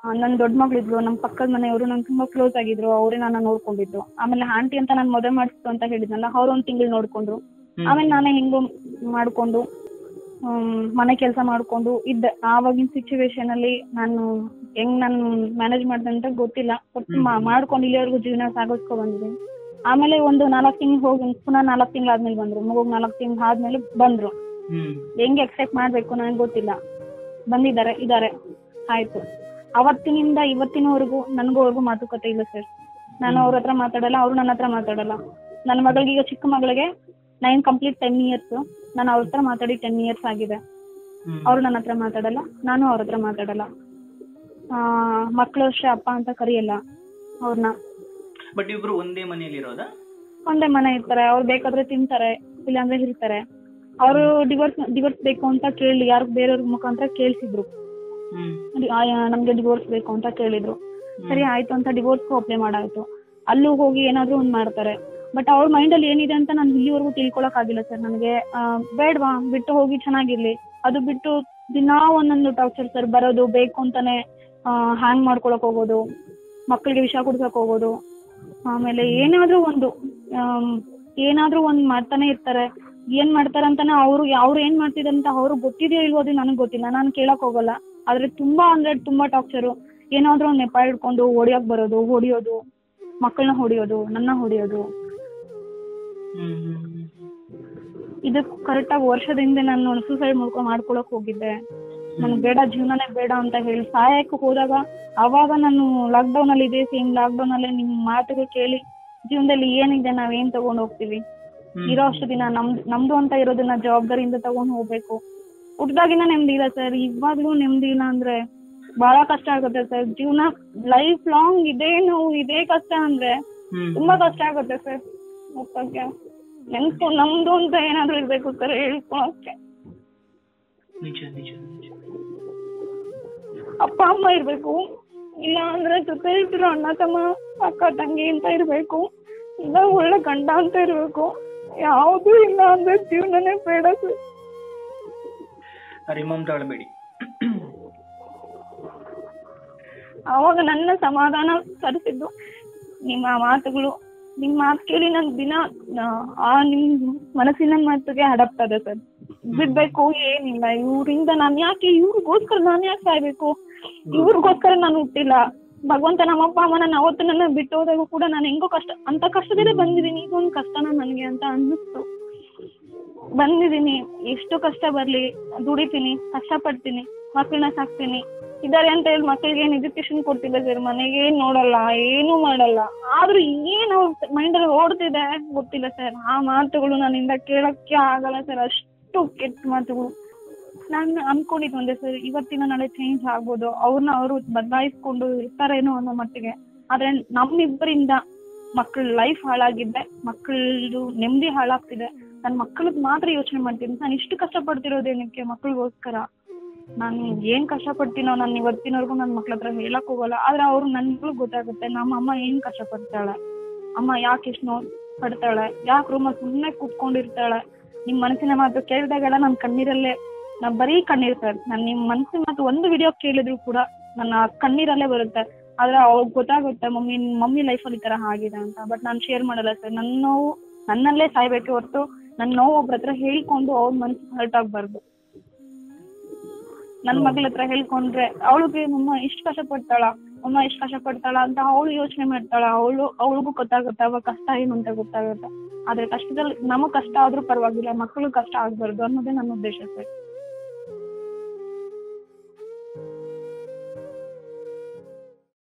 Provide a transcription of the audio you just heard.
ನನ್ನ ದೊಡ್ಡ ಮಗಳಿದ್ಲು ನಮ್ಮ ಪಕ್ಕದ ಮನೆಯವರು ನಂಗೆ ತುಂಬಾ ಕ್ಲೋಸ್ ಆಗಿದ್ರು ಅವರೇ ನನ್ನ ನೋಡ್ಕೊಂಡಿದ್ದು ಆಮೇಲೆ ಆಂಟಿ ಅಂತ ನಾನು ಮದುವೆ ಮಾಡಿಸ್ತು ಅಂತ ಹೇಳಿದ್ನಲ್ಲ ಅವ್ರು ಒಂದು ತಿಂಗಳು ನೋಡ್ಕೊಂಡ್ರು ಆಮೇಲೆ ನಾನೇ ಹಿಂಗು ಮಾಡ್ಕೊಂಡು ಹ್ಮ್, ಮನೆ ಕೆಲಸ ಮಾಡ್ಕೊಂಡು ಇದ್ದೆ ಆವಾಗಿನ ಸಿಚುವೇಶನ್ ಅಲ್ಲಿ ನಾನು ಹೆಂಗ್ ನಾನು ಮ್ಯಾನೇಜ್ ಮಾಡ್ದೆ ಅಂತ ಗೊತ್ತಿಲ್ಲ ಒಟ್ಟು ಮಾ- ಮಾಡ್ಕೊಂಡು ಇಲ್ಲಿವರೆಗೂ ಜೀವನ ಸಾಗಿಸ್ಕೊ ಬಂದಿದ್ದೀನಿ ಆಮೇಲೆ ಒಂದು ನಾಲ್ಕು ತಿಂಗಳು ಹೋಗಿ ಪುನಃ ನಾಲ್ಕು ತಿಂಗಳು ಆದ್ಮೇಲೆ ಬಂದ್ರು ಮಗುಗ್ ನಾಲ್ಕು ತಿಂಗಳು ಆದ್ಮೇಲೆ ಬಂದ್ರು ಹ್ಮ್ ಹೆಂಗ್ ಎಕ್ಸೆಪ್ಟ್ ಮಾಡ್ಬೇಕು ನನಗೆ ಗೊತ್ತಿಲ್ಲ ಬಂದಿದ್ದಾರೆ ಇದ್ದಾರೆ ಆಯ್ತು ಅವತ್ತಿನಿಂದ ಇವತ್ತಿನವರೆಗೂ ನನಗೂ ಅವ್ರಿಗೂ ಮಾತುಕತೆ ಇಲ್ಲ ಸರ್ ನಾನು ಅವ್ರ ಹತ್ರ ಮಾತಾಡಲ್ಲ ಅವರು ನನ್ನ ಹತ್ರ ಮಾತಾಡಲ್ಲ ನನ್ನ ಮಗಳಿಗೆ ಈಗ ಚಿಕ್ಕ ಮಗಳಿಗೆ ನೈನ್ ಕಂಪ್ಲೀಟ್ ಟೆನ್ ಇಯರ್ಸ್ ನಾನು ಅವ್ರ ಹತ್ರ ಮಾತಾಡಿ ಟೆನ್ ಇಯರ್ಸ್ ಆಗಿದೆ ಹ್ಮ್ ಅವ್ರು ನನ್ನ ಹತ್ರ ಮಾತಾಡಲ್ಲ ನಾನು ಅವ್ರ ಹತ್ರ ಮಾತಾಡಲ್ಲ ಮಕ್ಕಳು ಅಷ್ಟೇ ಅಪ್ಪ ಅಂತ ಕರೆಯಲ್ಲ ಅವ್ರನ್ನ ಬಟ್ ಇಬ್ರು ಒಂದೇ ಮನೆಯಲ್ಲಿ ಇರೋದಾ ಒಂದೇ ಮನೆ ಇರ್ತಾರೆ ಅವ್ರು ಬೇಕಾದ್ರೆ ತಿಂತಾರೆ ಇಲ್ಲಾಂದ್ರೆ ಇರ್ತಾರೆ ಅವರು ಡಿವೋರ್ಸ್ ಡಿವೋರ್ಸ್ ಬೇಕು ಅಂತ ಕೇಳಿ ಯಾರು ಬೇರೆಯವ್ರ ಮುಖಾಂತರ ಕೇಳಿಸಿದ್ರು ಹ್ಮ್ ನಮ್ಗೆ ಡಿವೋರ್ಸ್ ಬೇಕು ಅಂತ ಕೇಳಿದ್ರು ಸರಿ ಆಯ್ತು ಅಂತ ಡಿವೋರ್ಸ್ಗೂ ಅಪ್ಲೈ ಮಾಡಾಯ್ತು ಅಲ್ಲೂ ಹೋಗಿ ಏನಾದ್ರೂ ಒಂದ್ ಮಾಡ್ತಾರೆ ಬಟ್ ಅವ್ರ ಮೈಂಡಲ್ಲಿ ಏನಿದೆ ಅಂತ ನಾನು ಇಲ್ಲಿವರೆಗೂ ತಿಳ್ಕೊಳಕ್ ಆಗಿಲ್ಲ ಸರ್ ನನಗೆ ಬೇಡವಾ ಬಿಟ್ಟು ಹೋಗಿ ಚೆನ್ನಾಗಿರ್ಲಿ ಅದು ಬಿಟ್ಟು ದಿನಾ ಒಂದೊಂದು ಟಾರ್ಚರ್ ಸರ್ ಬರೋದು ಬೇಕು ಅಂತಾನೆ ಹ್ಯಾಂಗ್ ಮಾಡ್ಕೊಳಕ್ ಹೋಗೋದು ಮಕ್ಕಳಿಗೆ ವಿಷ ಕುಡ್ಸಕ್ ಹೋಗೋದು ಆಮೇಲೆ ಏನಾದ್ರೂ ಒಂದು ಆಮ್, ಏನಾದ್ರೂ ಒಂದ್ ಮಾಡ್ತಾನೆ ಇರ್ತಾರೆ ಏನ್ ಮಾಡ್ತಾರೆ ಅಂತಾನೆ ಅವ್ರು ಅವ್ರು ಏನ್ ಮಾಡ್ತಿದ್ದಾರೆ ಅಂತ ಅವ್ರು ಗೊತ್ತಿದೆಯೋ ಇಲ್ವೋ ಅದು ನನಗೆ ಗೊತ್ತಿಲ್ಲ ನಾನು ಕೇಳಕ್ ಹೋಗಲ್ಲ ಆದ್ರೆ ತುಂಬಾ ಅಂದ್ರೆ ತುಂಬಾ ಟಾರ್ಚರು ಏನಾದ್ರೂ ಒಂದ್ ನೆಪ ಹಿಡ್ಕೊಂಡು ಹೊಡಿಯಕ್ ಬರೋದು ಹೊಡಿಯೋದು ಮಕ್ಕಳನ್ನ ಹೊಡಿಯೋದು ನನ್ನ ಹೊಡಿಯೋದು ಹ್ಮ್ ಹ್ಮ್ ಹ್ಮ್ ಇದು ಕರೆಕ್ಟ್ ಆಗಿ ವರ್ಷದ ಹಿಂದೆ ನಾನು ಸೂಸೈಡ್ ಮಾಡ್ಕೊಂಡು ಮಾಡ್ಕೊಳಕ್ ಹೋಗಿದ್ದೆ ನನಗೆ ಬೇಡ ಜೀವನನೇ ಬೇಡ ಅಂತ ಹೇಳಿ ಸಹಾಯಕ್ಕೆ ಹೋದಾಗ ಅವಾಗ ನಾನು ಲಾಕ್ಡೌನ್ ಅಲ್ಲಿ ಇದೆ ಸೇಮ್ ಲಾಕ್ಡೌನ್ ಅಲ್ಲಿ ನಿಮ್ ಮಾತುಗಳು ಕೇಳಿ ಜೀವನದಲ್ಲಿ ಏನಿದೆ ನಾವ್ ಏನ್ ತಗೊಂಡ್ ಹೋಗ್ತೀವಿ ಹ್ಮ್. ಇರೋ ಅಷ್ಟು ದಿನ ನಮ್ದು ನಮ್ದು ಅಂತ ಇರೋದನ್ನ ಜವಾಬ್ದಾರಿಯಿಂದ ತಗೊಂಡ್ ಹೋಗ್ಬೇಕು ಹುಟ್ದಾಗಿನ ನೆಮ್ಮದಿ ಇಲ್ಲ ಸರ್ ಇವಾಗ್ಲೂ ನೆಮ್ಮದಿ ಇಲ್ಲ ಅಂದ್ರೆ ಬಹಳ ಕಷ್ಟ ಆಗುತ್ತೆ ಸರ್ ಜೀವನ ಲೈಫ್ ಲಾಂಗ್ ಇದೇ ನೋವು ಇದೇ ಕಷ್ಟ ಅಂದ್ರೆ ಹ್ಮ್ ತುಂಬಾ ಕಷ್ಟ ಆಗುತ್ತೆ ಸರ್ ಒಪ್ಪಕ್ಕೆ ನೆನ್ಪು ನಮ್ದು ಅಂತ ಏನಾದ್ರು ಇರ್ಬೇಕು ಸರ್ ಹೇಳ್ಕೊಳಕ್ಕೆ ನಿಜ ನಿಜ ನಿಜ ಅಪ್ಪ ಅಮ್ಮ ಇರ್ಬೇಕು ಇಲ್ಲ ಅಂದ್ರೆ ಜೊತೆ ಇದ್ರು ಅಣ್ಣ ತಮ್ಮ ಅಕ್ಕ ತಂಗಿ ಅಂತ ಇರ್ಬೇಕು ಇಲ್ಲ ಒಳ್ಳೆ ಗಂಡ ಅಂತ ಇರ್ಬೇಕು ಯಾವುದು ಇಲ್ಲ ಅಂದ್ರೆ ಜೀವನನೇ ಬೇಡ ಸರ್ ರಿಮಮ್ ತಾಳಬೇಡಿ ಅವಾಗ ನನ್ನ ಸಮಾಧಾನ ತರಿಸಿದ್ದು ನಿಮ್ಮ ಮಾತುಗಳು ನಿಮ್ಮ ಮಾತು ಕೇಳಿ ನನ್ ದಿನ ಆ- ಆ ನಿಮ್ ಮನಸ್ಸಿನ ಮಾತಿಗೆ ಅಡಪ್ಟ್ ಅದೆ ಸರ್ ಬಿಡ್ಬೇಕು ಏನಿಲ್ಲ ಇವ್ರಿಂದ ನಾನು ಯಾಕೆ ಇವ್ರಿಗೋಸ್ಕರ ನಾನು ಯಾಕೆ ಸಾಯ್ಬೇಕು ಇವ್ರಿಗೋಸ್ಕರ ನಾನು ಹುಟ್ಟಿಲ್ಲ ಭಗವಂತ ನಮ್ಮ ಅಪ್ಪ ಅಮ್ಮ ನನ್ನ ಅವತ್ತು ನನ್ನ ಬಿಟ್ಟು ಹೋದಾಗೂ ಕೂಡ ನಾನು ಹೆಂಗೋ ಕಷ್ಟ ಅಂತ ಕಷ್ಟದಲ್ಲೇ ಬಂದಿದ್ದೀನಿ ಇದೊಂದು ಕಷ್ಟನ ನನಗೆ ಅಂತ ಅನ್ನಿಸ್ತು ಬಂದಿದ್ದೀನಿ ಎಷ್ಟು ಕಷ್ಟ ಬರ್ಲಿ ದುಡಿತೀನಿ ಕಷ್ಟಪಡ್ತೀನಿ ಮಕ್ಕಳನ್ನ ಸಾಕ್ತೀನಿ ಇದಾರೆ ಅಂತ ಹೇಳಿ ಮಕ್ಕಳಿಗೆ ಏನು ಎಜುಕೇಶನ್ ಕೊಡ್ತಿಲ್ಲ ಸರ್ ಮನೆಗೆ ಏನ್ ನೋಡಲ್ಲ ಏನು ಮಾಡಲ್ಲ ಆದ್ರೂ ಏನ್ ಅವ್ರ ಮೈಂಡಲ್ಲಿ ಓಡ್ತಿದೆ ಗೊತ್ತಿಲ್ಲ ಸರ್ ಆ ಮಾತುಗಳು ನನ್ನಿಂದ ಕೇಳಕ್ಕೆ ಆಗಲ್ಲ ಸರ್ ಅಷ್ಟು ಕೆಟ್ಟ ಮಾತುಗಳು ನಾನು ಅನ್ಕೊಂಡಿದ್ದು ಒಂದೇ ಸರ್ ಇವತ್ತಿನ ನಾಳೆ ಚೇಂಜ್ ಆಗ್ಬೋದು ಅವ್ರನ್ನ ಅವರು ಬದಲಾಯಿಸ್ಕೊಂಡು ಇರ್ತಾರೇನೋ ಅನ್ನೋ ಮಟ್ಟಿಗೆ ಆದ್ರೆ ನಮ್ಮಿಬ್ಬರಿಂದ ಮಕ್ಕಳ ಲೈಫ್ ಹಾಳಾಗಿದೆ ಮಕ್ಕಳದು ನೆಮ್ಮದಿ ಹಾಳಾಗ್ತಿದೆ ನನ್ನ ಮಕ್ಕಳಿಗೆ ಮಾತ್ರ ಯೋಚನೆ ಮಾಡ್ತೀನಿ ನಾನು ಇಷ್ಟು ಕಷ್ಟಪಡ್ತಿರೋದೇನಕ್ಕೆ ಮಕ್ಕಳಿಗೋಸ್ಕರ ನಾನು ಏನ್ ಕಷ್ಟಪಡ್ತೀನೋ ನಾನು ಇವತ್ತಿನವರೆಗೂ ನನ್ನ ಮಕ್ಳ ಹತ್ರ ಹೇಳಕ್ ಹೋಗಲ್ಲ ಆದ್ರೆ ಅವ್ರು ನನ್ಗೂ ಗೊತ್ತಾಗುತ್ತೆ ನಮ್ಮ ಅಮ್ಮ ಏನ್ ಕಷ್ಟಪಡ್ತಾಳೆ ಅಮ್ಮ ಯಾಕೆ ಇಷ್ಟು ನೋವು ಪಡ್ತಾಳೆ ಯಾಕೆ ರೂಮಲ್ಲಿ ಸುಮ್ಮನೆ ಕೂತ್ಕೊಂಡಿರ್ತಾಳೆ ನಿಮ್ ಮನಸ್ಸಿನ ಮಾತು ಕೇಳಿದಾಗೆಲ್ಲ ನನ್ನ ಕಣ್ಣೀರಲ್ಲೇ ನಾ ಬರೀ ಕಣ್ಣೀರ್ ಸರ್ ನಾನು ನಿಮ್ ಮನಸ್ಸಿನ ಮಾತು ಒಂದು ವಿಡಿಯೋ ಕೇಳಿದ್ರು ಕೂಡ ನನ್ನ ಕಣ್ಣೀರಲ್ಲೇ ಬರುತ್ತೆ ಆದ್ರೆ ಅವ್ರಿಗೆ ಗೊತ್ತಾಗುತ್ತೆ ಮಮ್ಮಿ ಮಮ್ಮಿ ಲೈಫಲ್ಲಿ ಈ ತರ ಆಗಿದೆ ಅಂತ ಬಟ್ ನಾನು ಶೇರ್ ಮಾಡಲ್ಲ ಸರ್ ನನ್ನ ನೋವು ನನ್ನಲ್ಲೇ ಸಾಯ್ಬೇಕೆ ಹೊರತು ನನ್ನ ನೋವು ಒಬ್ರ ಹತ್ರ ಹೇಳ್ಕೊಂಡು ಅವ್ರ ಮನ್ಸು ಹರ್ಟ್ ಆಗ್ಬಾರ್ದು ನನ್ನ ಮಗಳ ಹತ್ರ ಹೇಳ್ಕೊಂಡ್ರೆ ಅವಳಿಗೆ ಮಮ್ಮ ಇಷ್ಟು ಕಷ್ಟಪಡ್ತಾಳ ಅಮ್ಮ ಇಷ್ಟು ಕಷ್ಟಪಡ್ತಾಳ ಅಂತ ಅವಳು ಯೋಚನೆ ಮಾಡ್ತಾಳ ಅವಳು ಅವಳಿಗೂ ಗೊತ್ತಾಗುತ್ತೆ ಅವಾಗ ಕಷ್ಟ ಏನು ಅಂತ ಗೊತ್ತಾಗುತ್ತೆ ಆದ್ರೆ ಕಷ್ಟದಲ್ಲಿ ನಮಗ್ ಕಷ್ಟ ಆದ್ರೂ ಪರವಾಗಿಲ್ಲ ಮಕ್ಕಳು ಕಷ್ಟ ಆಗ್ಬಾರ್ದು ಅನ್ನೋದೇ ನನ್ನ ಉದ್ದೇಶ ಸರ್